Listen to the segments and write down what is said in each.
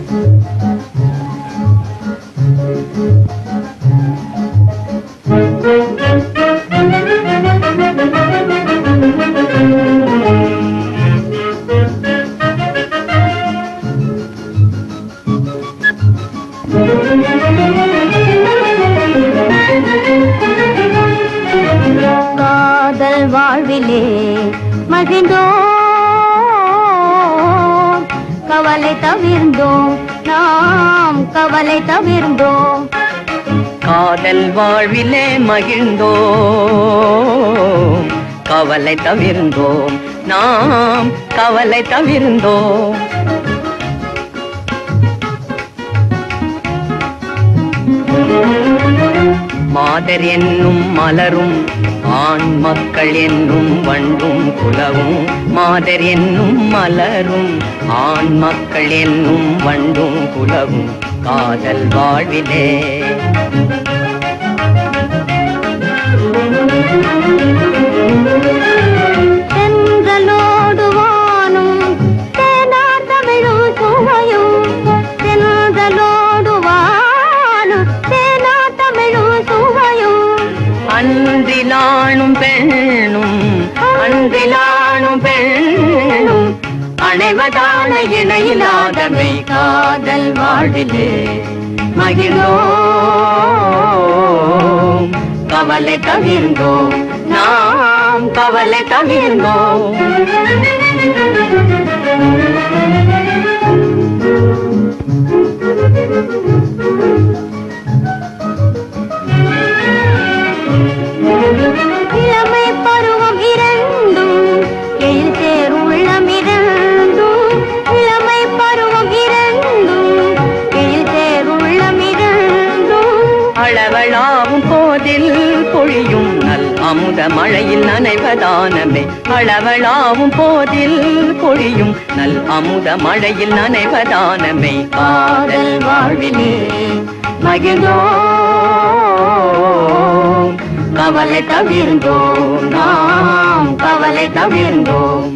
காதல் வாழ்விலே மகிழ்ந்தோம் கவலை தவிர்ந்தோம் நாம் கவலை தவிர்ந்தோம் காதல் வாழ்விலே மகிழ்ந்தோம் கவலை தவிர்ந்தோம் நாம் கவலை தவிர்ந்தோம் மாதர் என்னும் மலரும் ஆண் மக்கள் என்னும் வண்டும் குலவும் மாதர் என்னும் மலரும் ஆண் மக்கள் என்னும் வண்டும் குலவும் காதல் வாழ்விலே சென்றலோடு வானும் தேனார் தமிழும் சுவையும் சென்றலோடு வானும் தேனார் தமிழும் சுவையும் அன்றிலானும் பெண்ணும் அன்றிலானும் பெண்ணும் அணைவதான இணையில்லாதவை காதல் வாழ்விலே மகிழ்ந்தோம் கவலை தவிர்ந்தோம் நாம் கவலை தவிர்ந்தோம் இளமை பருவம் இரண்டும் எழில் சேர் உள்ளம் இரண்டும் இளமை பருவம் இரண்டும் எழில் சேர் உள்ளம் இரண்டும் அளவளாவும் போதில் பொழியும் நல் அமுத மழையில் நனைவதானமே அளவளாவும் போதில் பொழியும் நல் அமுத மழையில் நனைவதானமே காதல் வாழ்விலே மகிழ்ந்தோம் கவலை தவிர்ந்தோம் நாம் கவலை தவிர்ந்தோம்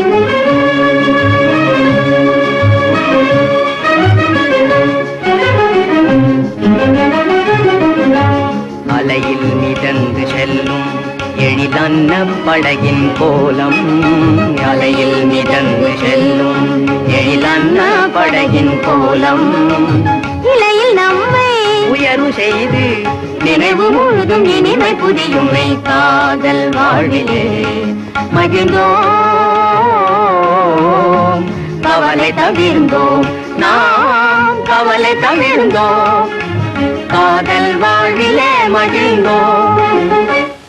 அலையில் மிதந்து செல்லும் எழிலன்ன படகின் கோலம் அலையில் மிதந்து செல்லும் எழிலன்ன படகின் கோலம் இலையில் நம்மை உயர்வு செய்து நினைவு முழுதும் இனிமை புதியுமை காதல் வாழ்விலே மகிழ்ந்தோம் கவலை தவிர்ந்தோம் நாம் கவலை தவிர்ந்தோம் காதல் வாழ்விலே மகிழ்ந்தோம்